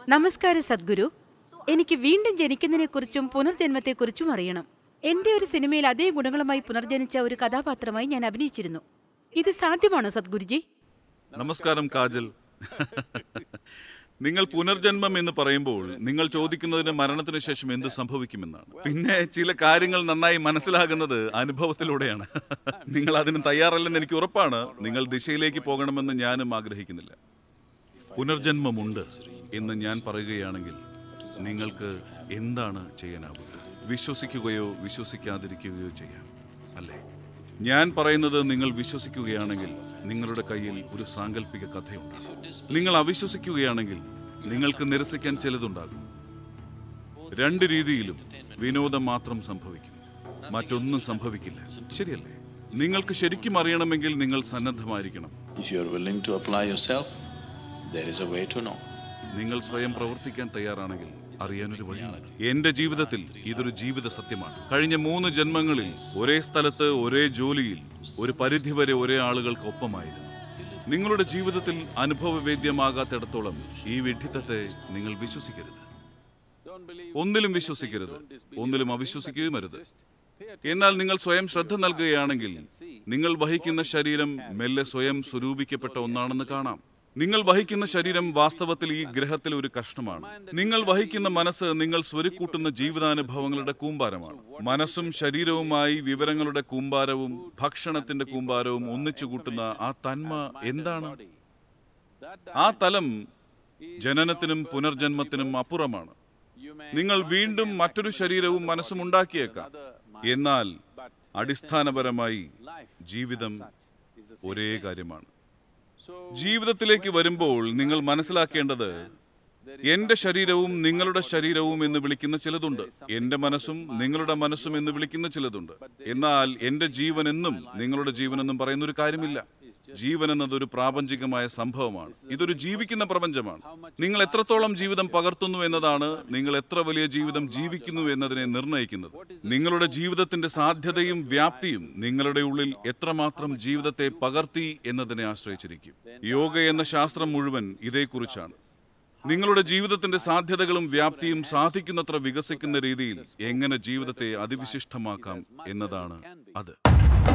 നമസ്കാരം സദ്ഗുരു എനിക്ക് വീണ്ടും ജനിക്കുന്നതിനെക്കുറിച്ചും പുനർജന്മത്തെക്കുറിച്ചും അറിയണം എന്റെ ഒരു സിനിമയിൽ അതേ ഗുണങ്ങളുമായി പുനർജനിച്ച ഒരു കഥാപാത്രമായി ഞാൻ അഭിനയിച്ചിരുന്നു ഇത് സാധ്യമാണോ സദ്ഗുരുജി നമസ്കാരം കാജൽ നിങ്ങൾ പുനർജന്മം എന്ന് പറയുമ്പോൾ നിങ്ങൾ ചോദിക്കുന്നതിന് മരണത്തിന് ശേഷം എന്ത് സംഭവിക്കുമെന്നാണ് പിന്നെ ചില കാര്യങ്ങൾ നന്നായി മനസ്സിലാകുന്നത് അനുഭവത്തിലൂടെയാണ് നിങ്ങൾ അതിന് തയ്യാറല്ലെന്ന് എനിക്ക് ഉറപ്പാണ് നിങ്ങൾ ദിശയിലേക്ക് പോകണമെന്ന് ഞാനും ആഗ്രഹിക്കുന്നില്ല പുനർജന്മമുണ്ട് എന്ന് ഞാൻ പറയുകയാണെങ്കിൽ നിങ്ങൾക്ക് എന്താണ് ചെയ്യാനാവുക വിശ്വസിക്കുകയോ വിശ്വസിക്കാതിരിക്കുകയോ ചെയ്യാം അല്ലേ ഞാൻ പറയുന്നത് നിങ്ങൾ വിശ്വസിക്കുകയാണെങ്കിൽ നിങ്ങളുടെ കയ്യിൽ ഒരു സാങ്കല്പിക കഥയുണ്ടാകും നിങ്ങൾ അവിശ്വസിക്കുകയാണെങ്കിൽ നിങ്ങൾക്ക് നിരസിക്കാൻ ചിലതുണ്ടാകും രണ്ട് രീതിയിലും വിനോദം മാത്രം സംഭവിക്കും മറ്റൊന്നും സംഭവിക്കില്ല ശരിയല്ലേ നിങ്ങൾക്ക് ശരിക്കും അറിയണമെങ്കിൽ നിങ്ങൾ സന്നദ്ധമായിരിക്കണം If you are willing to apply yourself, there is a way to know. നിങ്ങൾ സ്വയം പ്രവർത്തിക്കാൻ തയ്യാറാണെങ്കിൽ അറിയാനൊരു വഴിയുണ്ട് എന്റെ ജീവിതത്തിൽ ഇതൊരു ജീവിത സത്യമാണ് കഴിഞ്ഞ മൂന്ന് ജന്മങ്ങളിൽ ഒരേ സ്ഥലത്ത് ഒരേ ജോലിയിൽ ഒരു പരിധിവരെ ഒരേ ആളുകൾക്കൊപ്പമായിരുന്നു നിങ്ങളുടെ ജീവിതത്തിൽ അനുഭവവേദ്യമാകാത്തിടത്തോളം ഈ വിഡ്ഢിത്തത്തെ നിങ്ങൾ വിശ്വസിക്കരുത് ഒന്നിലും വിശ്വസിക്കരുത് ഒന്നിലും അവിശ്വസിക്കുകയും അരുത് എന്നാൽ നിങ്ങൾ സ്വയം ശ്രദ്ധ നൽകുകയാണെങ്കിൽ നിങ്ങൾ വഹിക്കുന്ന ശരീരം മെല്ലെ സ്വയം സ്വരൂപിക്കപ്പെട്ട ഒന്നാണെന്ന് കാണാം നിങ്ങൾ വഹിക്കുന്ന ശരീരം വാസ്തവത്തിൽ ഈ ഗ്രഹത്തിൽ ഒരു കഷ്ണമാണ് നിങ്ങൾ വഹിക്കുന്ന മനസ്സ് നിങ്ങൾ സ്വരുക്കൂട്ടുന്ന ജീവിതാനുഭവങ്ങളുടെ കൂമ്പാരമാണ് മനസ്സും ശരീരവുമായി വിവരങ്ങളുടെ കൂമ്പാരവും ഭക്ഷണത്തിന്റെ കൂമ്പാരവും ഒന്നിച്ചു കൂട്ടുന്ന ആ തന്മ എന്താണ് ആ തലം ജനനത്തിനും പുനർജന്മത്തിനും അപ്പുറമാണ് നിങ്ങൾ വീണ്ടും മറ്റൊരു ശരീരവും മനസ്സും ഉണ്ടാക്കിയേക്കാം എന്നാൽ അടിസ്ഥാനപരമായി ജീവിതം ഒരേ കാര്യമാണ് ജീവിതത്തിലേക്ക് വരുമ്പോൾ നിങ്ങൾ മനസ്സിലാക്കേണ്ടത് എന്റെ ശരീരവും നിങ്ങളുടെ ശരീരവും എന്ന് വിളിക്കുന്ന ചിലതുണ്ട് എന്റെ മനസ്സും നിങ്ങളുടെ മനസ്സും എന്ന് വിളിക്കുന്ന ചിലതുണ്ട് എന്നാൽ എന്റെ ജീവൻ എന്നും നിങ്ങളുടെ ജീവൻ എന്നും പറയുന്ന ഒരു കാര്യമില്ല ജീവൻ എന്നത് ഒരു പ്രാപഞ്ചികമായ സംഭവമാണ് ഇതൊരു ജീവിക്കുന്ന പ്രപഞ്ചമാണ് നിങ്ങൾ എത്രത്തോളം ജീവിതം പകർത്തുന്നു എന്നതാണ് നിങ്ങൾ എത്ര വലിയ ജീവിതം ജീവിക്കുന്നു എന്നതിനെ നിർണ്ണയിക്കുന്നത് നിങ്ങളുടെ ജീവിതത്തിന്റെ സാധ്യതയും വ്യാപ്തിയും നിങ്ങളുടെ ഉള്ളിൽ എത്രമാത്രം ജീവിതത്തെ പകർത്തി എന്നതിനെ ആശ്രയിച്ചിരിക്കും യോഗ എന്ന ശാസ്ത്രം മുഴുവൻ ഇതേക്കുറിച്ചാണ് നിങ്ങളുടെ ജീവിതത്തിന്റെ സാധ്യതകളും വ്യാപ്തിയും സാധിക്കുന്നത്ര വികസിക്കുന്ന രീതിയിൽ എങ്ങനെ ജീവിതത്തെ അതിവിശിഷ്ടമാക്കാം എന്നതാണ് അത്